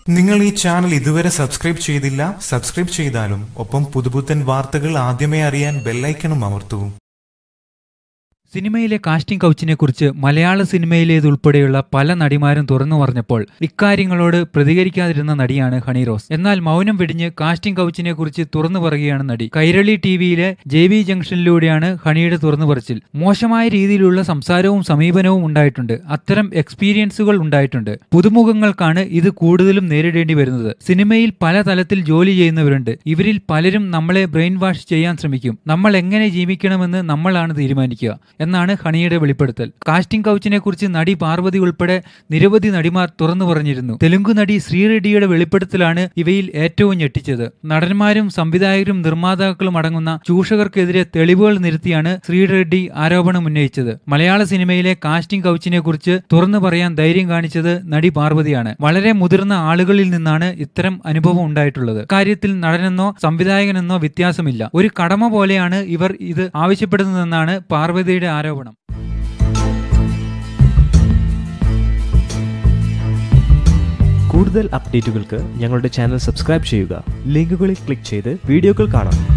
നിങ്ങൾ ഈ ചാനൽ ഇതുവരെ സബ്സ്ക്രൈബ് ചെയ്തില്ല സബ്സ്ക്രൈബ് ചെയ്താലും ഒപ്പം പുതുപുത്തൻ വാർത്തകൾ ആദ്യമേ അറിയാൻ ബെല്ലൈക്കണും അമർത്തൂ സിനിമയിലെ കാസ്റ്റിംഗ് കൗച്ചിനെ കുറിച്ച് മലയാള സിനിമയിലേതുൾപ്പെടെയുള്ള പല നടിമാരും തുറന്നു പറഞ്ഞപ്പോൾ ഇക്കാര്യങ്ങളോട് പ്രതികരിക്കാതിരുന്ന നടിയാണ് ഹണി റോസ് എന്നാൽ മൗനം വെടിഞ്ഞ് കാസ്റ്റിംഗ് കൗച്ചിനെ കുറിച്ച് തുറന്നു പറയുകയാണ് നടി കൈരളി ടിവിയിലെ ജെ വി ജംഗ്ഷനിലൂടെയാണ് ഹണിയുടെ തുറന്നു പറച്ചിൽ മോശമായ രീതിയിലുള്ള സംസാരവും സമീപനവും ഉണ്ടായിട്ടുണ്ട് അത്തരം എക്സ്പീരിയൻസുകൾ ഉണ്ടായിട്ടുണ്ട് പുതുമുഖങ്ങൾക്കാണ് ഇത് കൂടുതലും നേരിടേണ്ടി വരുന്നത് സിനിമയിൽ പല തലത്തിൽ ജോലി ചെയ്യുന്നവരുണ്ട് ഇവരിൽ പലരും നമ്മളെ ബ്രെയിൻ വാഷ് ചെയ്യാൻ ശ്രമിക്കും നമ്മൾ എങ്ങനെ ജീവിക്കണമെന്ന് നമ്മളാണ് തീരുമാനിക്കുക എന്നാണ് ഹണിയുടെ വെളിപ്പെടുത്തൽ കാസ്റ്റിംഗ് കൗച്ചിനെ കുറിച്ച് നടി പാർവതി ഉൾപ്പെടെ നിരവധി നടിമാർ തുറന്നു പറഞ്ഞിരുന്നു തെലുങ്ക് നടി ശ്രീറെഡ്ഡിയുടെ വെളിപ്പെടുത്തലാണ് ഇവയിൽ ഏറ്റവും ഞെട്ടിച്ചത് നടന്മാരും സംവിധായകരും നിർമ്മാതാക്കളും അടങ്ങുന്ന ചൂഷകർക്കെതിരെ തെളിവുകൾ നിരത്തിയാണ് ശ്രീറെഡ്ഡി ആരോപണം ഉന്നയിച്ചത് മലയാള സിനിമയിലെ കാസ്റ്റിംഗ് കൗച്ചിനെ കുറിച്ച് തുറന്നു പറയാൻ ധൈര്യം കാണിച്ചത് നടി പാർവതിയാണ് വളരെ മുതിർന്ന ആളുകളിൽ നിന്നാണ് ഇത്തരം അനുഭവം ഉണ്ടായിട്ടുള്ളത് കാര്യത്തിൽ നടനെന്നോ സംവിധായകനെന്നോ വ്യത്യാസമില്ല ഒരു കടമ പോലെയാണ് ഇവർ ഇത് ആവശ്യപ്പെടുന്നതെന്നാണ് പാർവതിയുടെ ആരോപണം കൂടുതൽ അപ്ഡേറ്റുകൾക്ക് ഞങ്ങളുടെ ചാനൽ സബ്സ്ക്രൈബ് ചെയ്യുക ലിങ്കുകളിൽ ക്ലിക്ക് ചെയ്ത് വീഡിയോകൾ കാണാം